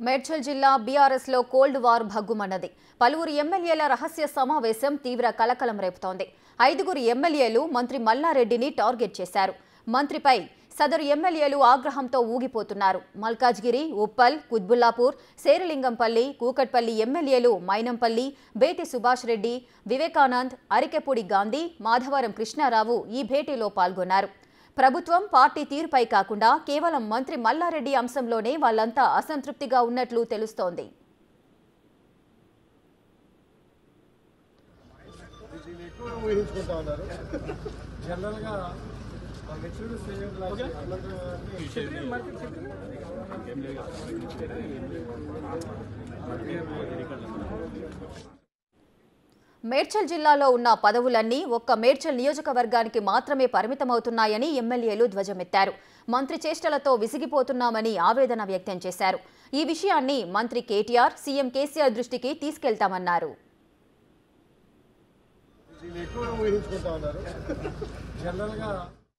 మేడ్చల్ జిల్లా బీఆర్ఎస్ లో cold war భగ్గుమన్నది పలువురు ఎమ్మెల్యేల రహస్య సమావేశం తీవ్ర కలకలం రేపుతోంది ఐదుగురు ఎమ్మెల్యేలు మంత్రి మల్లారెడ్డిని టార్గెట్ చేశారు మంత్రిపై సదరు ఎమ్మెల్యేలు ఆగ్రహంతో ఊగిపోతున్నారు మల్కాజ్గిరి ఉప్పల్ కుత్బుల్లాపూర్ శేరిలింగంపల్లి కూకట్పల్లి ఎమ్మెల్యేలు మైనంపల్లి బేతి సుభాష్ రెడ్డి వివేకానంద్ అరికెపూడి గాంధీ మాధవరం కృష్ణారావు ఈ భేటీలో పాల్గొన్నారు ప్రభుత్వం పార్టీ తీరుపై కాకుండా కేవలం మంత్రి మల్లారెడ్డి అంశంలోనే వాళ్ళంతా అసంతృప్తిగా ఉన్నట్లు తెలుస్తోంది దీన్ని ఎక్కువ ఊహించుకుంటా ఉన్నారు జనరల్ గా ఆ మెచ్యూర్డ్ సీనియర్ లాగా మేడ్చల్ జిల్లాలో ఉన్న పదవులన్నీ ఒక్క మేడ్చల్ నియోజకవర్గానికి మాత్రమే పరిమితమవుతున్నాయని ఎమ్మెల్యేలు ధ్వజమెత్తారు మంత్రి చేష్టలతో విసిగిపోతున్నామని ఆవేదన వ్యక్తం చేశారు ఈ విషయాన్ని మంత్రి కేటీఆర్ సీఎం కేసీఆర్ దృష్టికి తీసుకెళ్తామన్నారు దీన్ని ఎక్కువ ఊహించుకుంటా ఉన్నారు జనరల్ గా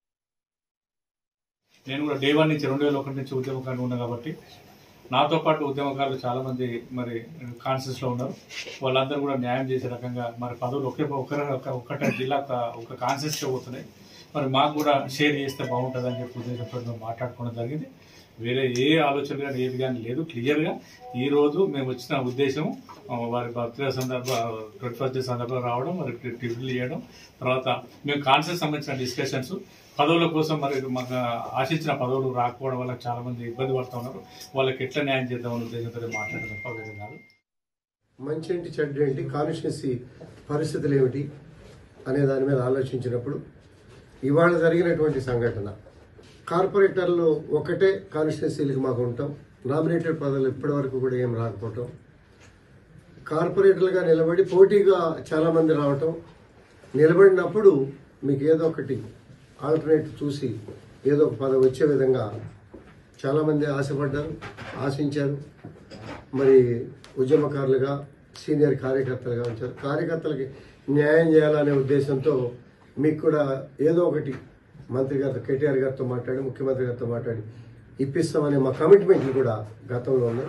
నేను కూడా డే వన్ నుంచి రెండు వేల ఒకటి నుంచి ఉద్యమకారులు ఉన్నా కాబట్టి నాతో పాటు ఉద్యమకారులు చాలా మంది మరి కాన్షియస్ లో ఉన్నారు వాళ్ళందరూ కూడా న్యాయం చేసే రకంగా మరి పదవులు ఒకే ఒకరి ఒక- ఒక్కటే జిల్లా ఒక- ఒక కాన్షియస్ గా పోతున్నాయి మరి మాకు కూడా షేర్ చేస్తే బాగుంటుంది అని చెప్పి ఉద్దేశంతో మేము మాట్లాడుకోవడం జరిగింది వేరే ఏ ఆలోచన కానీ ఏది కానీ లేదు క్లియర్ గా ఈ రోజు మేము వచ్చిన ఉద్దేశం ఆ, వారి బర్త్డే సందర్భ ట్వంటీ ఫస్ట్ డే సందర్భంగా రావడం మరి ట్రిపుల్ చేయడం తర్వాత మేము కాన్సెప్ట్ సంబంధించిన డిస్కషన్స్ పదవుల కోసం మరి మాకు ఆశించిన పదవులు రాకపోవడం వల్ల చాలా మంది ఇబ్బంది పడుతూ ఉన్నారు వాళ్ళకి ఎట్లా న్యాయం చేద్దామనే ఉద్దేశంతో మాట్లాడడం తప్ప వేరే కాదు మంచి ఏంటి చెడ్డ ఏంటి కాన్స్టిట్యున్సీ పరిస్థితులు ఏమిటి అనే దాని మీద ఆలోచించినప్పుడు ఇవాళ జరిగినటువంటి సంఘటన కార్పొరేటర్లు ఒకటే కాన్స్టిట్యున్సీలకు మాకు ఉంటాం నామినేటెడ్ పదవులు ఇప్పటి వరకు కూడా ఏం రాకపోవటం కార్పొరేటర్లుగా నిలబడి పోటీగా చాలా మంది రావటం నిలబడినప్పుడు మీకు ఏదో ఒకటి ఆల్టర్నేట్ చూసి ఏదో ఒక పదవి వచ్చే విధంగా చాలామంది ఆశపడ్డారు ఆశించారు మరి ఉద్యమకారులుగా సీనియర్ కార్యకర్తలుగా ఉంచారు కార్యకర్తలకి న్యాయం చేయాలనే ఉద్దేశంతో మీకు కూడా ఏదో ఒకటి మంత్రి గారితో కేటీఆర్ గారితో మాట్లాడి ముఖ్యమంత్రి గారితో మాట్లాడి ఇప్పిస్తామనే మా కమిట్మెంట్లు కూడా గతంలో ఉన్నాయి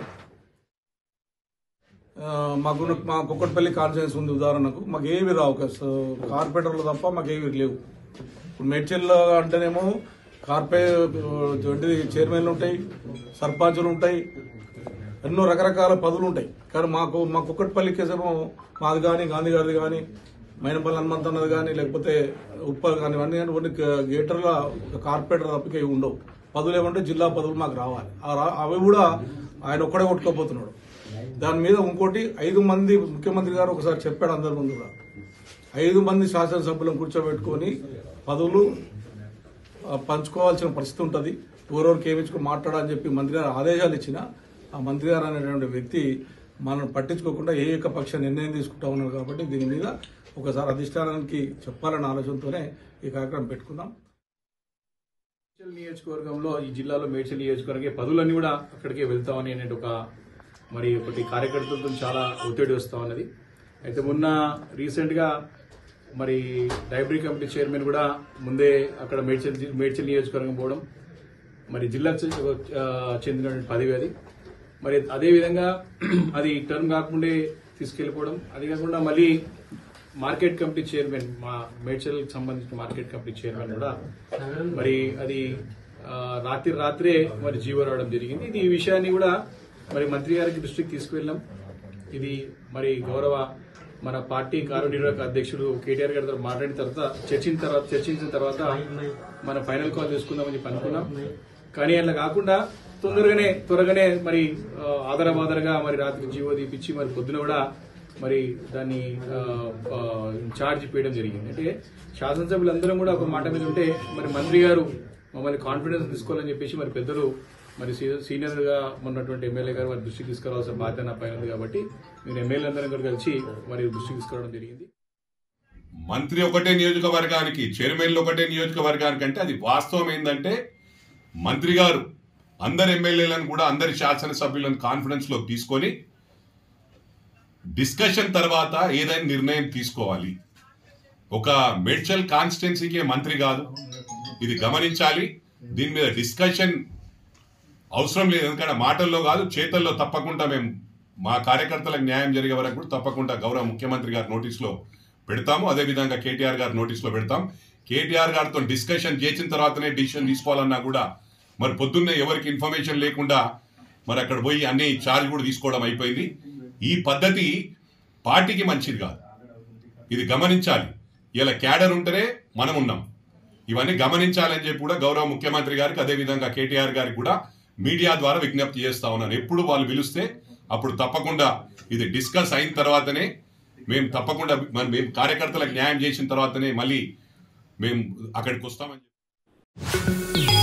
ఆ, మాకు మా కుక్కట్పల్లి కాన్ఫరెన్స్ ఉంది ఉదాహరణకు మాకు ఏవి రావు కా- సో కార్పొరేటర్లు తప్ప మాకు ఏవి లేవు ఇప్పుడు మేడ్చల్ అంటేనేమో కార్పొరే ఏంటిది చైర్మన్లు ఉంటాయి సర్పంచులు ఉంటాయి ఎన్నో రకరకాల పదవులు ఉంటాయి కానీ మాకు మా కుక్కట్పల్లి కేసేమో మాది కానీ గాంధీ గారిది కానీ మైనపల్లి హనుమంత్ అన్నది కానీ లేకపోతే ఉప్పల్ కానీ ఇవన్నీ కానీ కొన్ని గేటర్ల కార్పొరేటర్ తప్పకే ఇవి ఉండవు పదవులు ఏమంటే జిల్లా పదవులు మాకు రావాలి ఆ రా- అవి కూడా ఆయన ఒక్కడే కొట్టుకోపోతున్నాడు దాని మీద ఇంకోటి ఐదు మంది ముఖ్యమంత్రి గారు ఒకసారి చెప్పాడు అందరి ముందు కూడా ఐదు మంది శాసనసభ్యులను కూర్చోబెట్టుకొని పదవులు ఆ, పంచుకోవాల్సిన పరిస్థితి ఉంటుంది ఎవరెవరికి ఏమించుకుని మాట్లాడాలని చెప్పి మంత్రి గారు ఆదేశాలు ఇచ్చిన ఆ మంత్రి గారు అనేటువంటి వ్యక్తి మనం పట్టించుకోకుండా ఏ యొక్క పక్ష నిర్ణయం తీసుకుంటా ఉన్నారు కాబట్టి దీని మీద ఒకసారి అధిష్టానానికి చెప్పాలన్న ఆలోచనతోనే ఈ కార్యక్రమం పెట్టుకుందాం మేడ్చల్ నియోజకవర్గంలో ఈ జిల్లాలో మేడ్చల్ నియోజకవర్గం పదులన్నీ కూడా అక్కడికే వెళ్తామని అనే ఒక మరి ఒకటి కార్యకర్తలతో చాలా ఒత్తిడి వస్తా ఉన్నది అయితే మొన్న రీసెంట్ గా మరి లైబ్రరీ కమిటీ చైర్మన్ కూడా ముందే అక్కడ మేడ్చల్ జి- మేడ్చల్ నియోజకవర్గం పోవడం మరి జిల్లాకు చె- ఆ, చెందినటువంటి పదవి అది మరి అదే విధంగా అది టర్మ్ కాకుండా తీసుకెళ్లిపోవడం అది కాకుండా మళ్ళీ మార్కెట్ కమిటీ చైర్మన్ మా మేడ్చల్ సంబంధించిన మార్కెట్ కమిటీ చైర్మన్ కూడా మరి అది ఆ, రాత్రి రాత్రే మరి జీవో రావడం జరిగింది ఇది ఈ విషయాన్ని కూడా మరి మంత్రి గారికి దృష్టికి తీసుకువెళ్ళాం ఇది మరి గౌరవ మన పార్టీ కార్యనిర్వాహక అధ్యక్షుడు కేటీఆర్ గారితో మాట్లాడిన తర్వాత చర్చించిన తర్వాత చర్చించిన తర్వాత మన ఫైనల్ కాల్ తీసుకుందామని చెప్పి అనుకున్నాం కానీ అలా కాకుండా తొందరగానే త్వరగానే మరి ఆ, ఆదరబాదరగా మరి రాత్రి జీవో తీపిచ్చి మరి పొద్దున కూడా మరి దాన్ని ఆ, ఆ, ఛార్జ్ చేయడం జరిగింది అంటే శాసనసభ్యులందరం కూడా ఒక మాట మీద ఉంటే మరి మంత్రి గారు మమ్మల్ని కాన్ఫిడెన్స్ తీసుకోవాలని చెప్పేసి మరి పెద్దలు మరి సీనియర్ గా ఉన్నటువంటి ఎమ్మెల్యే గారు వారి దృష్టికి తీసుకురావాల్సిన బాధ్యత నా పైన ఉంది కాబట్టి నేను ఎమ్మెల్యే అందరం కూడా కలిసి మరి దృష్టికి తీసుకురావడం జరిగింది మంత్రి ఒకటే నియోజకవర్గానికి చైర్మన్లు ఒకటే నియోజకవర్గానికి అంటే అది వాస్తవం ఏంటంటే మంత్రి గారు అందరి ఎమ్మెల్యేలను కూడా అందరి శాసనసభ్యులను కాన్ఫిడెన్స్ లో తీసుకొని డిస్కషన్ తర్వాత ఏదైనా నిర్ణయం తీసుకోవాలి ఒక మేడ్చల్ కాన్స్టిట్యున్సీకే మంత్రి కాదు ఇది గమనించాలి దీని మీద డిస్కషన్ అవసరం లేదు ఎందుకంటే మాటల్లో కాదు చేతల్లో తప్పకుండా మేము మా కార్యకర్తలకు న్యాయం జరిగే వరకు కూడా తప్పకుండా గౌరవ ముఖ్యమంత్రి గారి నోటీసులో పెడతాము అదేవిధంగా కేటీఆర్ గారి నోటీసులో పెడతాం కేటీఆర్ గారితో డిస్కషన్ చేసిన తర్వాతనే డిసిషన్ తీసుకోవాలన్నా కూడా మరి పొద్దున్నే ఎవరికి ఇన్ఫర్మేషన్ లేకుండా మరి అక్కడ పోయి అన్ని ఛార్జ్ కూడా తీసుకోవడం అయిపోయింది ఈ పద్ధతి పార్టీకి మంచిది కాదు ఇది గమనించాలి ఇలా క్యాడర్ ఉంటేనే మనం ఉన్నాం ఇవన్నీ గమనించాలని చెప్పి కూడా గౌరవ ముఖ్యమంత్రి గారికి అదేవిధంగా కేటీఆర్ గారికి కూడా మీడియా ద్వారా విజ్ఞప్తి చేస్తా ఉన్నాను ఎప్పుడు వాళ్ళు పిలిస్తే అప్పుడు తప్పకుండా ఇది డిస్కస్ అయిన తర్వాతనే మేము తప్పకుండా మరి మేము కార్యకర్తలకు న్యాయం చేసిన తర్వాతనే మళ్ళీ మేము అక్కడికి వస్తామని చెప్పి